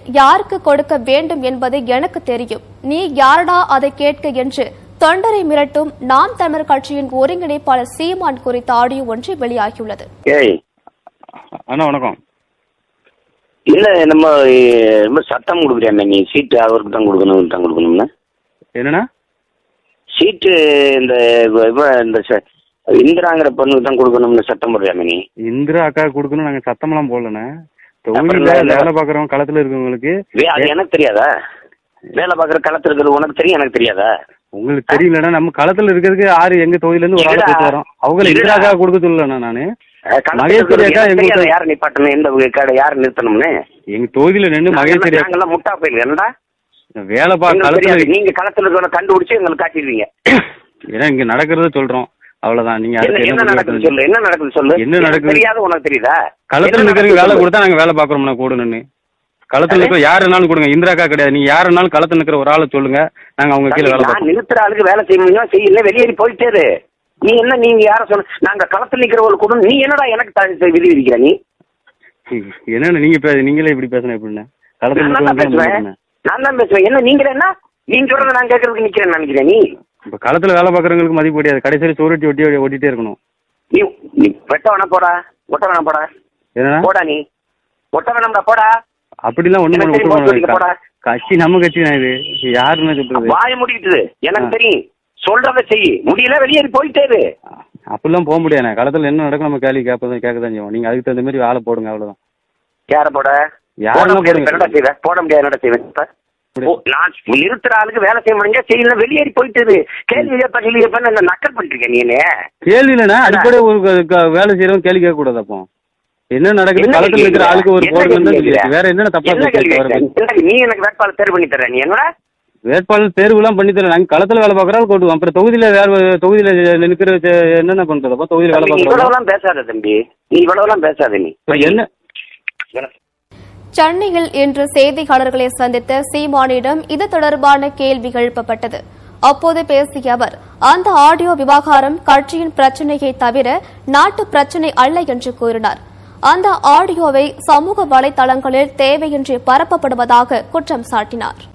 யாருக்கு கொடுக்க வேண்டும் என்பது எனக்கு தெரியும் நீ யாரடா அதை கேட்க என்று தொண்டரை மிரட்டும் நாம் தமிழர் கட்சியின் ஒருங்கிணைப்பாளர் சீமான் குறித்த ஆடியோ ஒன்று வெளியாகியுள்ளது ஏய் அண்ணா வணக்கம் இல்ல நம்ம அஹ், ரொம்ப சட்டம் கொடுக்குறியா நீ சீட்டு அவருக்கு தான் கொடுக்கணும் இவருக்கு தான் கொடுக்கணும்னு என்னண்ணா சீட்டு இந்த இவ- இவ இந்த ச- இந்திராங்கிற பொண்ணுக்கு தான் கொடுக்கணும்னு சட்டம் போடுறியா நீ இந்திரா அக்கா கொடுக்கணும் நாங்க சத்தமெல்லாம் போடலண்ணே அப்புறம் தொகுதியில என்ன? வேலை பாக்குறவங்க களத்துல இருக்கவங்களுக்கு வே- அது எனக்கு தெரியாதா வேலை பார்க்குற களத்தில் இருக்கிறது உனக்கு தெரியும் எனக்கு தெரியாதா உங்களுக்கு தெரியலண்ணா நம்ம களத்துல இருக்கிறதுக்கு ஆறு எங்க தொகுதியில இருந்து ஒரு ஆள் இருடா. போயிட்டு வரோம் அவங்க இருடா. இந்திரா அக்கா கொடுக்க சொல்லலண்ணா நானு அஹ், களத்துல மகேஸ்வரி இருக்கிறது அக்கா எனக்கு தெரியாதா எங்களுக்கு யாரை நிப்பாட்டணும் எந்த கடை யாரை நிறுத்தணும்னு எங்க தொகுதியில நின்று மகேஸ்வரி அக்கா நாங்கெல்லாம் முட்டா போயிரு என்னடா வேலை பா எங்களுக்கு களத்துல தெரியாது நீங்க களத்துல இருக்கிற கண்டுபிடிச்சு எங்களுக்கு காட்டிடுவீங்க ஏன்னா இங்க நடக்கிறத சொல்றோம் அவ்வளவுதான் நீங்க என்ன அதுக்கு என்ன என்ன நடக்குது முடிவு சொல்லு என்ன நடக்குது சொல்லு என்ன எனக்கு நடக்குது? தெரியாத உனக்கு தெரியுதா களத்துல என்ன நிக்கிறவங்க வேலை நடக்குது கொடுத்தா நாங்க வேலை பாக்குறோம்னா கூட நின்னு களத்துல நிக்கிற யாருனாலும் கொடுங்க இந்திரா அக்கா கிடையாது நீங்க யாருனாலும் களத்துல நிக்கிற ஒரு ஆளை சொல்லுங்க நாங்க அவங்க கீழே வேலை நான் பார்ப்போம் நிறுத்துற ஆளுக்கு வேலை செய்ய முடியும் செய்யல வெளியேறி போயிட்டே இரு. நீ என்ன நீங்க யார சொன்ன நாங்க களத்தில் நிக்கிறவங்களுக்கு கூட நீ என்னடா எனக்கு த- விதி விதிக்கிற நீ என்னண்ணே நீங்க பே நீங்களே இப்படி பேசணும் எப்படிண்ணே களத்துல நான் தான் நிக்கிறவங்க பேசுவேன் தான் நான் தான் பேசுவேன் என்ன நீங்க என்ன நீங்க சொல்றத நான் கேட்கறதுக்கு நிக்கிறேன் நினைக்கிறேன் நீ இப்ப களத்துல வேலை பாக்குறவங்களுக்கு மதிப்பு கிடையாது கடைசியில சோறுட்டி ஒட்டி ஒட்டிட்டே இருக்கணும் நீ நீ வெட்ட வேணா போடா ஒட்ட வேணா போடா ஏன்னா போடா நீ ஒட்ட வேணாம்டா போடா அப்படிலாம் ஒண்ணும் எனக்கு பண்ண தெரியும், போட்டு வைக்க போடா. விட்டுருவாங்க கட்சி நம்ம கட்சி தான் இது யாருன்னு சொல்றது வாய முடிக்கிட்டு எனக்கு ஆ. தெரியும் சொல்றத செய் முடியல வெளியேறி போயிட்டே இரு அப்படிலாம் போக முடியாது களத்துல என்ன நடக்கும் நம்ம கேள்வி கேட்பதான் கேட்க தான் செய்வோம் நீங்க அதுக்கு தகுந்த மாதிரி ஆளை போடுங்க அவ்வளவுதான் யார போட யாரை போட முடியாது போடுங்க. என்னடா செய்வேன் போட முடியாது என்னடா செய்வேன் இப்ப? இப்படி. ஓ, நான் நிறுத்துற ஆளுக்கு வேலை செய்ய முடிஞ்சா செய்யல வெளியேறி போயிட்டு இரு. கேள்வி கேட்ப கேள்வி கேட்பேன்னு என்ன நக்கல் பண்ணிருக்க நீ என்ன கேள்வி இல்லைன்னா அடிப்படை ஒரு க- க- வேலை செய்யறவங்க கேள்வி கேட்க கூடாது அப்போ என்ன நடக்குது என்ன களத்துல கேள்வி இருக்கிற ஆளுக்கு ஒரு என்ன போடுங்க கேள்வி தான் கேட்கிற? வேற என்ன தப்பா என்ன கேள்வி பேச கேட்கிற? என்னடா நீ எனக்கு வேட்பாளர் தேர்வு பண்ணி தர நீ என்னடா வேட்பாளர் தேர்வுலாம் பண்ணி தரேன் நாங்க களத்துல வேலை பாக்குறாலும் கொண்டு அப்புறம் தொகுதியில வேற தொகுதியில நிற்கிற என்னென்ன பண்றது அப்போ தொகுதியில வேலை தம்பி, நீ பாக்குறோம் இவ்வளவுலாம் பேசாத தம்பி நீ இவ்வளவுலாம் பேசாத நீ என்ன சென்னையில் இன்று செய்தியாளர்களை சந்தித்த சீமானிடம் இது தொடர்பான கேள்வி எழுப்பப்பட்டது அப்போது பேசிய அவர் அந்த ஆடியோ விவகாரம் கட்சியின் பிரச்சனையை தவிர நாட்டு பிரச்சனை அல்ல என்று கூறினார் அந்த ஆடியோவை சமூக வலைதளங்களில் தேவையின்றி பரப்பப்படுவதாக குற்றம் சாட்டினார்